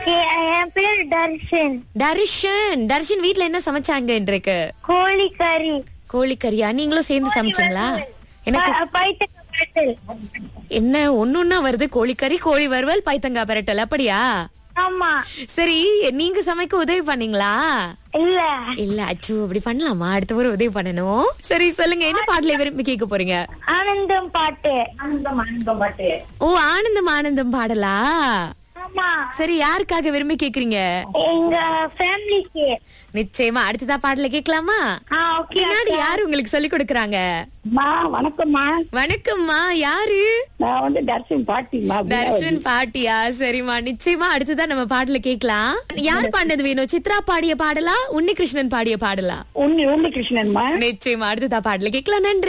எ- என் பேர் தர்ஷன் தர்ஷன் தர்ஷன் வீட்ல என்ன சமைச்சாங்க இன்றைக்கு கோழி கறி கோழிக்கறியா நீங்களும் சேர்ந்து சமைச்சீங்களா எனக்கு ப- பைத்தக்காய் பரட்டல். என்ன ஒன்னொன்னா வருது கோழிக்கறி கோழி வறுவல் பைத்தங்காய் பரட்டல் அப்படியா ஆமா சரி நீங்க சமைக்க உதவி பண்ணீங்களா இல்ல இல்ல அச்சு அப்படி பண்ணலாமா அடுத்த முறை உதவி பண்ணணும் சரி சொல்லுங்க என்ன பாடலை விரும்பி கேட்க போறீங்க ஆனந்தம் பாட்டு ஆனந்தம் ஆனந்தம் பாட்டு ஓ ஆனந்தம் ஆனந்தம் பாடலா ஆமா சரி யாருக்காக விரும்பி கேக்குறீங்க எங்க ஃபேமிலிக்கு நிச்சயமா அடுத்ததா பாடல கேட்கலாமா ஆ ஓகே பின்னாடி யாரு உங்களுக்கு சொல்லி கொடுக்கறாங்க அம்மா வணக்கம்மா வணக்கம்மா யாரு நான் வந்து தர்ஷன் பாட்டிமா தர்ஷன் பாட்டியா சரிம்மா நிச்சயமா அடுத்ததா நம்ம பாடல கேட்கலாம் யார் பாடினது வேணும் சித்ரா பாடிய பாடலா உன்னிகிருஷ்ணன் பாடிய பாடலா உன்னி உன்னி கிருஷ்ணன்மா நிச்சயமா அடுத்ததா பாடல கேட்கலாம் நன்றி